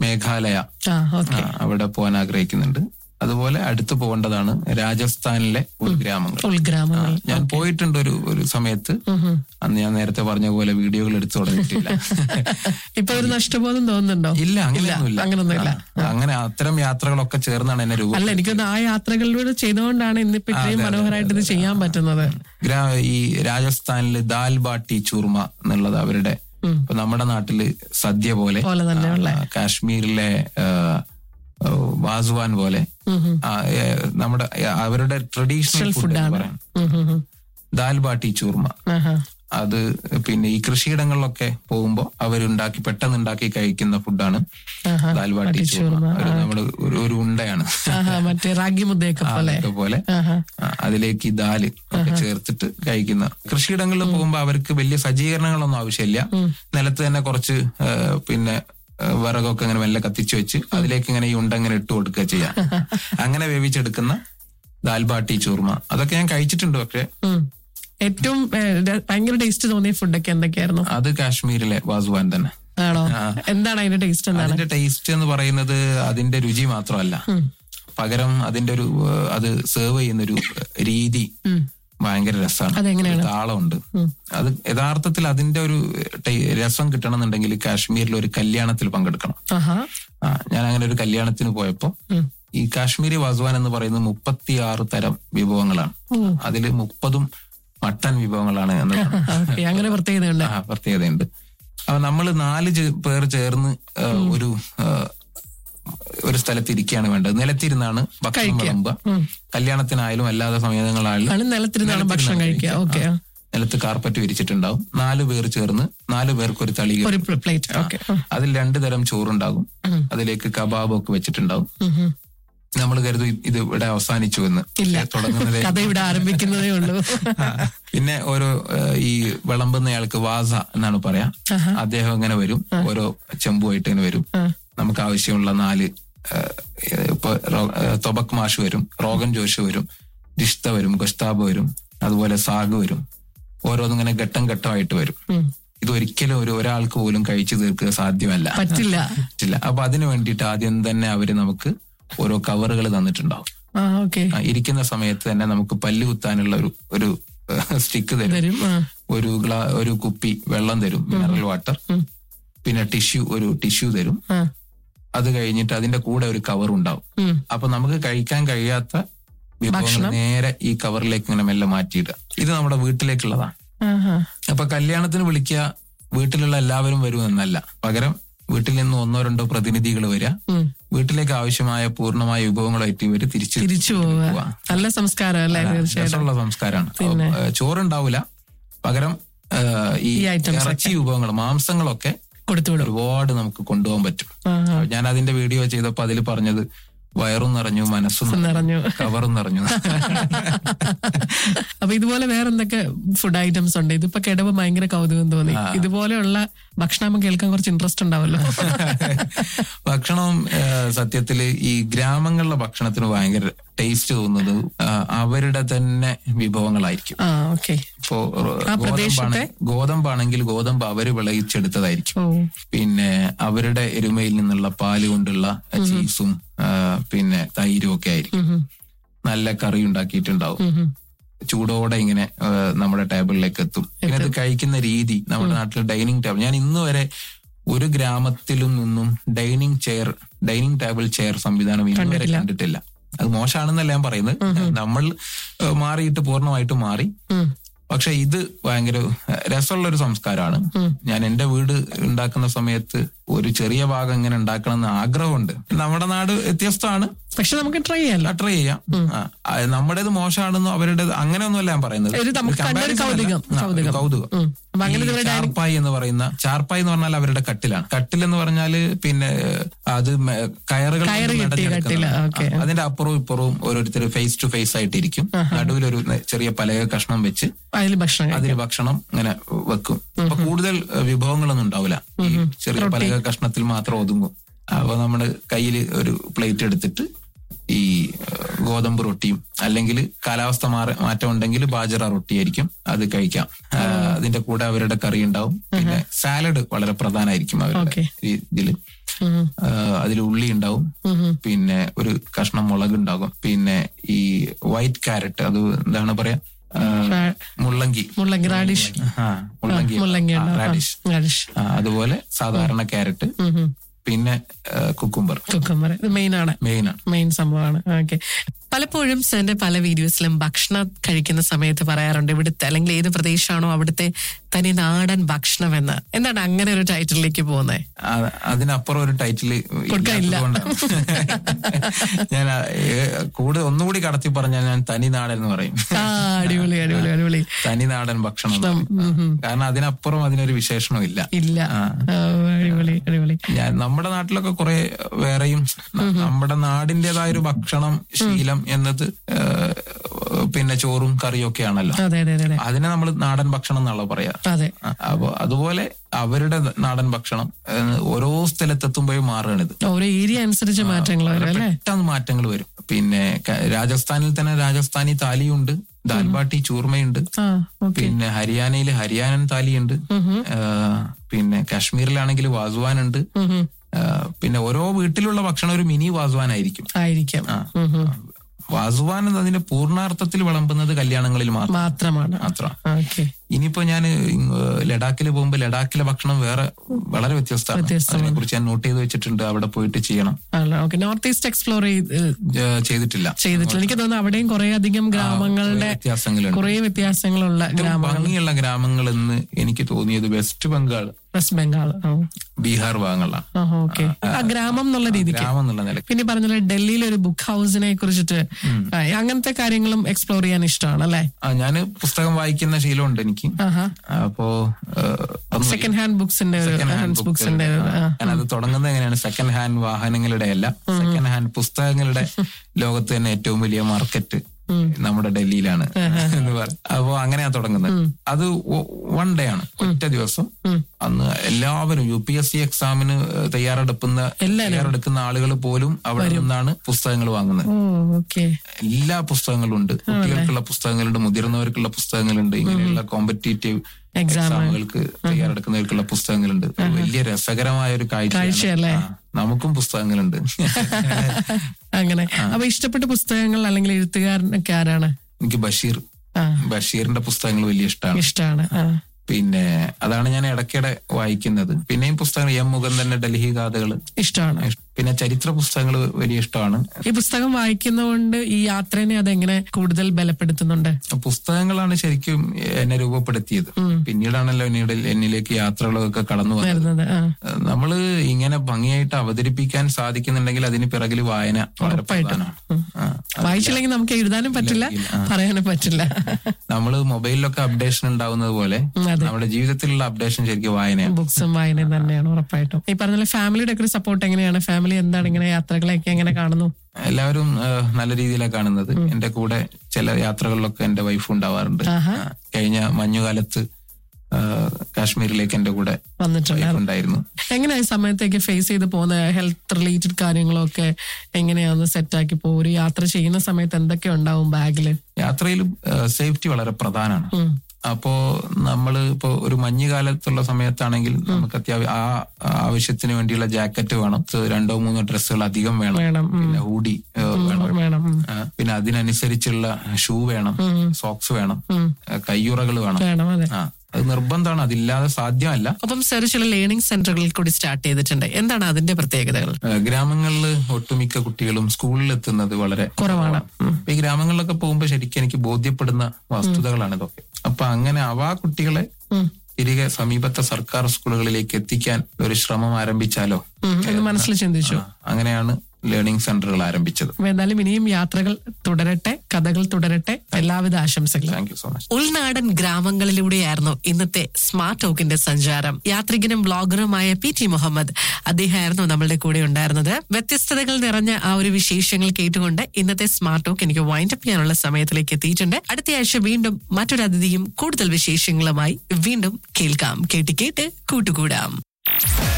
മേഘാലയ ആ ഓക്കെ ആ, അവിടെ പോകാൻ ആഗ്രഹിക്കുന്നുണ്ട് അതുപോലെ അടുത്ത് പോകേണ്ടതാണ് രാജസ്ഥാനിലെ ഉൾഗ്രാമങ്ങൾ ഉൾഗ്രാമങ്ങൾ ഞാൻ പോയിട്ടുണ്ട് ഒരു ഒരു സമയത്ത് അന്ന് ഞാൻ നേരത്തെ പറഞ്ഞ പോലെ വീഡിയോകൾ എടുത്തു തുടങ്ങിയിട്ടില്ല ഇപ്പൊ ഒരു നഷ്ടബോധം തോന്നുന്നുണ്ടോ ഇല്ല അങ്ങനെയൊന്നുമില്ല അങ്ങനൊന്നുമില്ല ആ, അങ്ങനെ അത്തരം യാത്രകളൊക്കെ ചേർന്നാണ് എന്നെ രൂപ അല്ല എനിക്കൊന്ന് ആ യാത്രകളിലൂടെ ചെയ്തുകൊണ്ടാണ് ഇന്നിപ്പോ ഇത്രയും മനോഹരമായിട്ട് ഇത് ചെയ്യാൻ പറ്റുന്നത് ഗ്രാ ഈ രാജസ്ഥാനില് ദാൽ ബാട്ടി ചൂർമ എന്നുള്ളത് അവരുടെ ഇപ്പൊ നമ്മുടെ നാട്ടില് സദ്യ പോലെ പോലെ തന്നെയുള്ള ആ, കാശ്മീരിലെ ആ, ആ, വാസുവാൻ പോലെ ആ, ഏ, നമ്മുടെ ഏ, അവരുടെ ട്രഡീഷണൽ ഫുഡ് എന്ന് പറയാം ഉം, ഉം, ഉം. ദാൽ ബാട്ടി ചൂർമ ആഹാ. അത് പിന്നെ ഈ കൃഷിയിടങ്ങളിലൊക്കെ പോകുമ്പോൾ അവരുണ്ടാക്കി പെട്ടെന്ന് ഉണ്ടാക്കി കഴിക്കുന്ന ഫുഡാണ് ആഹാ. ദാൽ ബാട്ടി ചൂർമ ഒരു നമ്മുടെ ഒരു ഒരു ഉണ്ടയാണ് ആഹാ, മറ്റേ റാഗി മുദ്ദയൊക്കെ പോലെ അതൊക്കെ പോലെ ആഹാ. ആ, അതിലേക്ക് ഈ ദാല് ഒക്കെ ചേർത്തിട്ട് കഴിക്കുന്ന കൃഷിയിടങ്ങളിൽ പോകുമ്പോൾ അവർക്ക് വലിയ സജ്ജീകരണങ്ങളൊന്നും ആവശ്യമില്ല നിലത്ത് തന്നെ കുറച്ച് ആ, പിന്നെ ആ, വിറകൊക്കെ ഇങ്ങനെ മെല്ലെ കത്തിച്ചു വെച്ച് അതിലേക്ക് ഇങ്ങനെ ഈ ഉണ്ട ഇങ്ങനെ ഇട്ട് കൊടുക്കുക ചെയ്യാം അങ്ങനെ വേവിച്ചെടുക്കുന്ന ദാൽ ബാട്ടി ചൂർമ അതൊക്കെ ഞാൻ കഴിച്ചിട്ടുണ്ട് പക്ഷെ ഉം. ഏറ്റവും ഏ, ര- ഭയങ്കര ടേസ്റ്റ് തോന്നിയ ഫുഡൊക്കെ എന്തൊക്കെയായിരുന്നു അത് കാശ്മീരിലെ വാസുവാൻ തന്നെ ആണോ എന്താണ് അതിന്റെ ടേസ്റ്റ് എന്താണ് അതിന്റെ ടേസ്റ്റ് എന്ന് പറയുന്നത് അതിന്റെ രുചി മാത്രമല്ല പകരം അതിന്റെ ഒരു ആ, അത് സെർവ് ചെയ്യുന്ന ഒരു രീതി ഭയങ്കര രസമാണ് അതെങ്ങനെയാണ്? താളമുണ്ട് അത് യഥാർത്ഥത്തിൽ അതിന്റെ ഒരു ടേ- രസം കിട്ടണമെന്നുണ്ടെങ്കിൽ കാശ്മീരിൽ ഒരു കല്യാണത്തിൽ പങ്കെടുക്കണം ആഹാ ആ ഞാൻ അങ്ങനെ ഒരു കല്യാണത്തിന് പോയപ്പോ ഈ കാശ്മീരി വാസുവാൻ എന്ന് പറയുന്നത് മുപ്പത്തിയാറ് തരം വിഭവങ്ങളാണ് അതിൽ മുപ്പതും മട്ടൻ വിഭവങ്ങളാണ് എന്നതാണ് ഓക്കെ അങ്ങനെ പ്രത്യേകതയുണ്ട് ആ പ്രത്യേകതയുണ്ട് അപ്പൊ നമ്മൾ നാല് ചെ- പേർ ചേർന്ന് ആ, ഒരു ആ, ഒരു സ്ഥലത്ത് ഇരിക്കുകയാണ് വേണ്ടത് നിലത്തിരുന്നാണ് ഭക്ഷണം വിളമ്പുക കല്യാണത്തിനായാലും അല്ലാതെ സമയങ്ങളായാലും ആണ് നിലത്തിരുന്നാണ് ഭക്ഷണം കഴിക്കുക ഓക്കെ നിലത്ത് കാർപ്പറ്റ് വിരിച്ചിട്ടുണ്ടാവും നാല് പേർ ചേർന്ന് നാല് പേർക്ക് ഒരു തളിക ഒരു പ്ലേറ്റ് ഓക്കെ അതിൽ രണ്ടു തരം ചോറുണ്ടാകും അതിലേക്ക് കബാബ് ഒക്കെ വെച്ചിട്ടുണ്ടാവും നമ്മൾ കരുതും ഇത് ഇവിടെ അവസാനിച്ചു എന്ന് ഇല്ല. തുടങ്ങുന്നതേ കഥ ഇവിടെ ആരംഭിക്കുന്നതേ ഉള്ളൂ ആ. പിന്നെ ഓരോ ഏഹ്, ഈ വിളമ്പുന്നയാൾക്ക് വാസ എന്നാണ് പറയാ അദ്ദേഹം ഇങ്ങനെ വരും ഓരോ ചെമ്പുമായിട്ട് ഇങ്ങനെ വരും നമുക്ക് ആവശ്യമുള്ള നാല് ഏഹ്, ഇപ്പൊ റോ- ഏഹ്, തൊബക് മാഷ് വരും റോഗൻ ജോഷ് വരും രിഷ്ത വരും ഗസ്താബ് വരും അതുപോലെ സാഗ് വരും ഓരോന്നിങ്ങനെ ഘട്ടം ഘട്ടമായിട്ട് വരും ഇത് ഒരിക്കലും ഒരു ഒരാൾക്ക് പോലും കഴിച്ചു തീർക്കുക സാധ്യമല്ല പറ്റില്ല പറ്റില്ല അപ്പൊ അതിനു വേണ്ടിയിട്ട് ആദ്യം തന്നെ അവര് നമുക്ക് ഓരോ കവറുകൾ തന്നിട്ടുണ്ടാവും ആ ഓക്കെ ആ, ഇരിക്കുന്ന സമയത്ത് തന്നെ നമുക്ക് പല്ല് കുത്താനുള്ള ഒരു ഒരു സ്റ്റിക്ക് തരും വരും ആ ഒരു ഗ്ലാ ഒരു കുപ്പി വെള്ളം തരും മിനറൽ വാട്ടർ പിന്നെ ടിഷ്യൂ ഒരു ടിഷ്യൂ തരും ആ അത് കഴിഞ്ഞിട്ട് അതിന്റെ കൂടെ ഒരു കവർ ഉണ്ടാവും ഉം. അപ്പൊ നമുക്ക് കഴിക്കാൻ കഴിയാത്ത വിഭവങ്ങൾ നേരെ ഈ കവറിലേക്ക് ഇങ്ങനെ മെല്ലെ മാറ്റിയിടുക ഇത് നമ്മുടെ വീട്ടിലേക്കുള്ളതാണ് ആഹാ. അപ്പൊ കല്യാണത്തിന് വിളിക്കുക വീട്ടിലുള്ള എല്ലാവരും വരുമെന്നല്ല പകരം വീട്ടിൽ നിന്ന് ഒന്നോ രണ്ടോ പ്രതിനിധികൾ വരിക ഉം. വീട്ടിലേക്ക് ആവശ്യമായ പൂർണ്ണമായ വിഭവങ്ങളായിട്ട് ഇവര് തിരിച്ച് തിരിച്ചു പോവുക നല്ല സംസ്കാരം അല്ലേ തീർച്ചയായിട്ടും രസമുള്ള സംസ്കാരമാണ് ചോറുണ്ടാവില്ല പകരം ആ, ഈ ഈ items ഇറച്ചി വിഭവങ്ങൾ മാംസങ്ങളൊക്കെ കൊടുത്തുവിടും ഒരുപാട് നമുക്ക് കൊണ്ടുപോകാൻ പറ്റും ആഹാ. ഞാൻ അതിന്റെ വീഡിയോ ചെയ്തപ്പോ അതിൽ പറഞ്ഞത് വയറും നിറഞ്ഞു മനസ്സും നിറഞ്ഞു കവറും നിറഞ്ഞു അപ്പൊ ഇതുപോലെ വേറെ എന്തൊക്കെ ഫുഡ് ഐറ്റംസ് ഉണ്ട് ഇതിപ്പോ കേട്ടപ്പോ ഭയങ്കര കൗതുകം തോന്നി ഇതുപോലെയുള്ള ഭക്ഷണം കേൾക്കാൻ കുറച്ച് ഇൻട്രസ്റ്റ് ഉണ്ടാവല്ലോ ഭക്ഷണം ആ, സത്യത്തില് ഈ ഗ്രാമങ്ങളിലെ ഭക്ഷണത്തിന് ഭയങ്കര ടേസ്റ്റ് തോന്നുന്നത് ആ, അവരുടെ തന്നെ വിഭവങ്ങളായിരിക്കും ആ ഓക്കെ ഇപ്പോ ആ ഗോതമ്പാണ് ഗോതമ്പാണെങ്കിൽ ഗോതമ്പ് അവര് വിളയിച്ചെടുത്തതായിരിക്കും ഓ പിന്നെ അവരുടെ എരുമയിൽ നിന്നുള്ള പാല് കൊണ്ടുള്ള ചീസും ആ, പിന്നെ തൈരും ഒക്കെ ആയിരിക്കും ഉം, നല്ല കറി ഉണ്ടാക്കിയിട്ടുണ്ടാവും ഉം, ഉം. ചൂടോടെ ഇങ്ങനെ ആ, നമ്മുടെ ടേബിളിലേക്ക് എത്തും പിന്നെ അത് കഴിക്കുന്ന രീതി നമ്മുടെ നാട്ടിൽ ഡൈനിങ് ടേബിൾ ഞാൻ ഇന്ന് വരെ ഒരു ഗ്രാമത്തിലും നിന്നും dining chair dining table chair സംവിധാനം ഇന്ന് വരെ കണ്ടിട്ടില്ല അത് മോശമാണെന്നല്ല ഞാൻ പറയുന്നത് നമ്മൾ ആ, മാറിയിട്ട് പൂർണ്ണമായിട്ടും മാറി ഉം. പക്ഷെ ഇത് ഭയങ്കര രസമുള്ള ഒരു സംസ്കാരമാണ് ഞാൻ എന്റെ വീട് ഉണ്ടാക്കുന്ന സമയത്ത് ഒരു ചെറിയ ഭാഗം ഇങ്ങനെ ഉണ്ടാക്കണം എന്ന് ആഗ്രഹമുണ്ട് നമ്മുടെ നാട് വ്യത്യസ്തമാണ് പക്ഷെ നമുക്ക് ട്രൈ ചെയ്യാലോ ട്രൈ ചെയ്യാം ആ, ആ, നമ്മുടേത് മോശമാണെന്നോ അവരുടെ അങ്ങനെയൊന്നുമല്ല ഞാൻ പറയുന്നത് ഒരു നമുക്ക് കണ്ട ഒരു comparison അല്ല. കൗതുകം, ആ, ഒരു കൗതുകം. കൗതുകം ഉം. അപ്പൊ അങ്ങനെ ഈ ഇതുവരെ ചാർപ്പായി എന്ന് പറയുന്ന ചാർപ്പായി എന്ന് പറഞ്ഞാൽ അവരുടെ കട്ടിലാണ് കട്ടിൽ എന്ന് പറഞ്ഞാല് പിന്നെ അത് മെ- കയറുകൾ കൊണ്ട് കയറ് കെട്ടിയ മെടഞ്ഞെടുക്കുന്നതാണ്. കട്ടില, ഓക്കേ. ആ, അതിന്റെ അപ്പുറവും ഇപ്പുറവും ഓരോരുത്തർ ഫേസ് ടു ഫേസ് ആയിട്ടിരിക്കും നടുവിൽ ഒരു ചെറിയ പലക കഷ്ണം വെച്ച് അതിൽ ഭക്ഷണം കഴിക്കാം. അതിൽ ഭക്ഷണം ഇങ്ങനെ വെക്കും അപ്പൊ കൂടുതൽ ഏഹ്, വിഭവങ്ങളൊന്നും ഉണ്ടാവില്ല ഈ ചെറിയ പലക കഷ്ണത്തിൽ മാത്രം ഒതുങ്ങും അപ്പൊ നമ്മള് കയ്യിൽ ഒരു പ്ലേറ്റ് എടുത്തിട്ട് ഈ ഏഹ്, ഗോതമ്പ് റൊട്ടിയും അല്ലെങ്കിൽ കാലാവസ്ഥ മാറ മാറ്റം ഉണ്ടെങ്കിൽ ബാജറ റൊട്ടിയായിരിക്കും അത് കഴിക്കാം ആ, അതിന്റെ കൂടെ അവരുടെ കറി ഉണ്ടാവും പിന്നെ സാലഡ് വളരെ പ്രധാനമായിരിക്കും അവരുടെ ഓക്കേ. ഇതിൽ ഉം. അതിൽ അതിൽ ഉള്ളി ഉണ്ടാവും പിന്നെ ഒരു കഷ്ണം മുളക് ഉണ്ടാകും പിന്നെ ഈ വൈറ്റ് ക്യാരറ്റ് അത് എന്താണ് പറയാ ആ, മുള്ളങ്കി മുള്ളങ്കി റാഡിഷ് ആ മുള്ളങ്കി മുള്ളങ്കി റാഡിഷ് റാഡിഷ് ആ, അതുപോലെ സാധാരണ ക്യാരറ്റ് പിന്നെ കുക്കുംബർ കുക്കമ്പർ ഇത് മെയിൻ ആണ് മെയിൻ ആണ് മെയിൻ സംഭവമാണ് ഓക്കെ പലപ്പോഴും സെന്റെ പല വീഡിയോസിലും ഭക്ഷണം കഴിക്കുന്ന സമയത്ത് പറയാറുണ്ട് ഇവിടുത്തെ അല്ലെങ്കിൽ ഏത് പ്രദേശമാണോ അവിടുത്തെ തനി നാടൻ ഭക്ഷണം എന്ന് എന്താണ് അങ്ങനെ ഒരു ടൈറ്റിലേക്ക് പോകുന്നത് ആ- അതിനപ്പുറം ഒരു ടൈറ്റിൽ കൊടുക്കാനില്ല. ഞാൻ ആ, ഏ, കൂടെ ഒന്നുകൂടി കടത്തി പറഞ്ഞാൽ ഞാൻ തനിനാടൻ എന്ന് പറയും ആ അടിപൊളി അടിപൊളി അടിപൊളി തനിനാടൻ ഭക്ഷണം എന്ന് പറയും. ഉം, ഉം. കാരണം അതിനപ്പുറം അതിനൊരു വിശേഷണം ഇല്ല ഇല്ല ആ. ആ, അടിപൊളി അടിപൊളി ഞാൻ നമ്മുടെ നാട്ടിലൊക്കെ കുറെ വേറെയും ന- നമ്മുടെ നാടിന്റേതായ ഒരു ഭക്ഷണം ശീലം എന്നത് ഏ, പിന്നെ ചോറും കറിയും ഒക്കെ ആണല്ലോ അതെ അതെ അതെ അതെ അതിനെ നമ്മൾ നാടൻ ഭക്ഷണം എന്നുള്ള പറയാ അതെ ആ, അപ്പൊ അതുപോലെ അവരുടെ നാടൻ ഭക്ഷണം ഏ, ഓരോ സ്ഥലത്തെത്തുമ്പോഴും മാറുകയാണിത് ഓരോ ഏരിയ അനുസരിച്ച് മാറ്റങ്ങൾ വരും അല്ലേ പെട്ടെന്ന് മാറ്റങ്ങൾ വരും പിന്നെ ക- രാജസ്ഥാനിൽ തന്നെ രാജസ്ഥാനി താലിയുണ്ട് ദാൽബാട്ടി ചൂർമയുണ്ട് ആ ഓക്കെ പിന്നെ ഹരിയാനയിൽ ഹരിയാനൻ താലിയുണ്ട് ആ, പിന്നെ കാശ്മീരിലാണെങ്കിൽ വാസുവാൻ ഉണ്ട് ആ, പിന്നെ ഓരോ വീട്ടിലുള്ള ഭക്ഷണം ഒരു മിനി വാസുവാൻ ആയിരിക്കും ആയിരിക്കാം ഉം, ഉം. വാസുവാൻ എന്നതിന്റെ പൂർണ്ണാർത്ഥത്തിൽ വിളമ്പുന്നത് കല്യാണങ്ങളിൽ മാത്രം മാത്രമാണ് മാത്രം ഓക്കെ ഇനിയിപ്പോ ഞാൻ ലഡാക്കിൽ പോകുമ്പോൾ ലഡാക്കിലെ ഭക്ഷണം വേറെ വളരെ വ്യത്യസ്തമാണ് വ്യത്യസ്തമാണ്. അതിനെ കുറിച്ച് ഞാൻ നോട്ട് ചെയ്ത് വെച്ചിട്ടുണ്ട് അവിടെ പോയിട്ട് ചെയ്യണം ഓക്കെ നോർത്ത് ഈസ്റ്റ് എക്സ്പ്ലോർ ചെയ്ത് ഏ, ചെയ്തിട്ടില്ല ചെയ്തിട്ടില്ല എനിക്ക് തോന്നുന്നു അവിടെയും കുറെ അധികം ഗ്രാമങ്ങളുടെ വ്യത്യാസങ്ങളുണ്ട് കുറെ വ്യത്യാസങ്ങളുള്ള ഏറ്റവും ഗ്രാമങ്ങൾ ഭംഗിയുള്ള ഗ്രാമങ്ങൾ എന്ന് എനിക്ക് തോന്നിയത് വെസ്റ്റ് ബംഗാൾ വെസ്റ്റ് ബംഗാൾ ബീഹാർ ഭാഗങ്ങളിലാണ് ഓക്കെ ആ ഗ്രാമം എന്നുള്ള രീതിക്ക് ഗ്രാമം എന്നുള്ള നിലയ്ക്ക് പിന്നെ പറഞ്ഞ ഡൽഹിയിൽ ഒരു ബുക്ക് ഹൗസിനെ കുറിച്ചിട്ട് ആ, അങ്ങനത്തെ കാര്യങ്ങളും എക്സ്പ്ലോർ ചെയ്യാൻ ഇഷ്ടമാണ് അല്ലെ ആ ഞാന് പുസ്തകം വായിക്കുന്ന ശീലമുണ്ട് എനിക്ക് ആഹാ അപ്പോ ഒന്ന് സെക്കൻഡ് ഹാൻഡ് ബുക്സിന്റെ ഒരു second hand ഹാൻഡ് book ബുക്സിന്റെ ഒരു ആ. ഞാനത് തുടങ്ങുന്നത് എങ്ങനെയാണ് സെക്കൻഡ് ഹാൻഡ് വാഹനങ്ങളുടെ അല്ല സെക്കൻഡ് ഹാൻഡ് പുസ്തകങ്ങളുടെ ലോകത്ത് തന്നെ ഏറ്റവും വലിയ മാർക്കറ്റ് നമ്മുടെ ഡൽഹിയിലാണ് എന്ന് പറ അപ്പോ അങ്ങനെയാ തുടങ്ങുന്നത് അത് വൺ ഡേ ആണ് ഒറ്റ ദിവസം അന്ന് എല്ലാവരും യു പി എസ് സി എക്സാമിന് തയ്യാറെടുക്കുന്ന തയ്യാറെടുക്കുന്ന ആളുകൾ പോലും അവിടെ നിന്നാണ് പുസ്തകങ്ങൾ വാങ്ങുന്നത് ഓ ഓക്കെ എല്ലാ പുസ്തകങ്ങളും ഉണ്ട് കുട്ടികൾക്കുള്ള പുസ്തകങ്ങളുണ്ട് മുതിർന്നവർക്കുള്ള പുസ്തകങ്ങളുണ്ട് ഇങ്ങനെയുള്ള കോമ്പറ്റേറ്റീവ് എക്സാം എക്സാമുകൾക്ക് തയ്യാറെടുക്കുന്നവർക്കുള്ള പുസ്തകങ്ങളുണ്ട് അത് വലിയ രസകരമായ ഒരു കാഴ്ചയല്ലേ? കാഴ്ചയാണ് ആ, നമുക്കും പുസ്തകങ്ങളുണ്ട് അങ്ങനെ അപ്പൊ ഇഷ്ടപ്പെട്ട പുസ്തകങ്ങൾ അല്ലെങ്കിൽ എഴുത്തുകാരനൊക്കെ ആരാണ് എനിക്ക് ബഷീർ ആ ബഷീറിന്റെ പുസ്തകങ്ങൾ വലിയ ഇഷ്ടമാണ് ഇഷ്ടമാണ് ആ പിന്നെ അതാണ് ഞാൻ ഇടയ്ക്കിടെ വായിക്കുന്നത് പിന്നെയും പുസ്തകങ്ങൾ എം മുകുന്ദന്റെ ഡൽഹി കഥകൾ ഇഷ്ടമാണ് പിന്നെ ചരിത്ര പുസ്തകങ്ങൾ വലിയ ഇഷ്ടമാണ് ഈ പുസ്തകം വായിക്കുന്നതുകൊണ്ട് ഈ യാത്രേനെ അതെങ്ങനെ കൂടുതൽ ബലപ്പെടുത്തുന്നുണ്ട് പുസ്തകങ്ങളാണ് ശരിക്കും എന്നെ രൂപപ്പെടുത്തിയത് പിന്നീടാണല്ലോ എന്നീട് എന്നിലേക്ക് യാത്രകളൊക്കെ കടന്നു വന്നത് വരുന്നത് ആ നമ്മള് ഇങ്ങനെ ഭംഗിയായിട്ട് അവതരിപ്പിക്കാൻ സാധിക്കുന്നുണ്ടെങ്കിൽ അതിന് പിറകിൽ വായന വളരെ പ്രധാനമാണ് ആ. വായിച്ചില്ലെങ്കിൽ നമുക്ക് എഴുതാനും പറ്റില്ല പറയാനും പറ്റില്ല നമ്മള് മൊബൈലിലൊക്കെ അപ്ഡേഷൻ ഉണ്ടാവുന്നത് പോലെ നമ്മുടെ ജീവിതത്തിലുള്ള അപ്ഡേഷൻ ശരിക്കും വായനയാണ് ബുക്സും വായനയും തന്നെയാണ് ഉറപ്പായിട്ടും ഈ പറഞ്ഞ ഫാമിലിയുടെ ഒക്കെ ഒരു സപ്പോർട്ട് എങ്ങനെയാണ് ഫാമിലി എന്താണ് ഇങ്ങനെ യാത്രകളെയൊക്കെ എങ്ങനെ കാണുന്നു എല്ലാവരും ആ, നല്ല രീതിയിലാണ് കാണുന്നത് എന്റെ കൂടെ ചില യാത്രകളിലൊക്കെ എന്റെ വൈഫ് ഉണ്ടാവാറുണ്ട് ആഹാ. ആ, കഴിഞ്ഞ മഞ്ഞുകാലത്ത് ആ, കാശ്മീരിലേക്ക് എന്റെ കൂടെ വന്നിട്ടുണ്ട് വൈഫ് ഉണ്ടായിരുന്നു എങ്ങനെയാ ഈ സമയത്തേക്ക് ഫേസ് ചെയ്ത് പോകുന്ന ഹെൽത്ത് റിലേറ്റഡ് കാര്യങ്ങളൊക്കെ എങ്ങനെയാന്ന് സെറ്റാക്കി പോകും ഒരു യാത്ര ചെയ്യുന്ന സമയത്ത് എന്തൊക്കെ ഉണ്ടാവും ബാഗില് യാത്രയിൽ സേഫ്റ്റി വളരെ പ്രധാനമാണ് അപ്പോ നമ്മൾ ഇപ്പോ ഒരു മഞ്ഞുകാലത്തുള്ള സമയത്താണെങ്കിൽ നമുക്ക് അത്യാവശ്യം ആ ആ ആവശ്യത്തിന് വേണ്ടിയുള്ള ജാക്കറ്റ് വേണം ഇത് രണ്ടോ മൂന്നോ ഡ്രസ്സുകൾ അധികം വേണം വേണം ഉം. പിന്നെ ഹൂഡി വേണം വേണം ഉം. ആ, പിന്നെ അതിനനുസരിച്ചുള്ള ഷൂ വേണം സോക്സ് വേണം കയ്യുറകൾ വേണം വേണം അതെ ആ അത് നിർബന്ധമാണ് അതില്ലാതെ സാധ്യമല്ല ഒപ്പം സർ ചില ലേണിംഗ് സെന്ററുകളിൽ കൂടി സ്റ്റാർട്ട് ചെയ്തിട്ടുണ്ട് എന്താണ് അതിന്റെ പ്രത്യേകതകൾ ഗ്രാമങ്ങളിൽ ഒട്ടുമിക്ക കുട്ടികളും സ്കൂളിൽ എത്തുന്നത് വളരെ കുറവാണ് ഉം. അപ്പൊ ഈ ഗ്രാമങ്ങളിലൊക്കെ പോകുമ്പോൾ ശരിക്കും എനിക്ക് ബോധ്യപ്പെടുന്ന വസ്തുതകളാണ് ഇതൊക്കെ അപ്പൊ അങ്ങനെ അവ ആ കുട്ടികളെ ഉം. തിരികെ സമീപത്തെ സർക്കാർ സ്കൂളുകളിലേക്ക് എത്തിക്കാൻ ഒരു ശ്രമം ആരംഭിച്ചാലോ ഉം. എന്ന് മനസ്സിൽ ചിന്തിച്ചു ആ, അങ്ങനെയാണ് ലേണിംഗ് സെന്ററുകൾ ആരംഭിച്ചത് അപ്പൊ എന്തായാലും ഇനിയും യാത്രകൾ തുടരട്ടെ കഥകൾ തുടരട്ടെ എല്ലാവിധ ആശംസകളും താങ്ക് യു സോ മച്ച് ഉൾനാടൻ ഗ്രാമങ്ങളിലൂടെയായിരുന്നു ഇന്നത്തെ സ്മാർട്ട് ടോക്കിന്റെ സഞ്ചാരം യാത്രികനും ബ്ലോഗറുമായ പി ടി മുഹമ്മദ് അദ്ദേഹമായിരുന്നു നമ്മളുടെ കൂടെ ഉണ്ടായിരുന്നത് വ്യത്യസ്തതകൾ നിറഞ്ഞ ആ ഒരു വിശേഷങ്ങൾ കേട്ടുകൊണ്ട് ഇന്നത്തെ സ്മാർട്ട് ടോക്ക് എനിക്ക് വൈൻഡ് അപ്പ് ചെയ്യാനുള്ള സമയത്തിലേക്ക് എത്തിയിട്ടുണ്ട് അടുത്ത ആഴ്ച വീണ്ടും മറ്റൊരു അതിഥിയും കൂടുതൽ വിശേഷങ്ങളുമായി വീണ്ടും കേൾക്കാം കേട്ട് കേട്ട് കൂട്ടുകൂടാം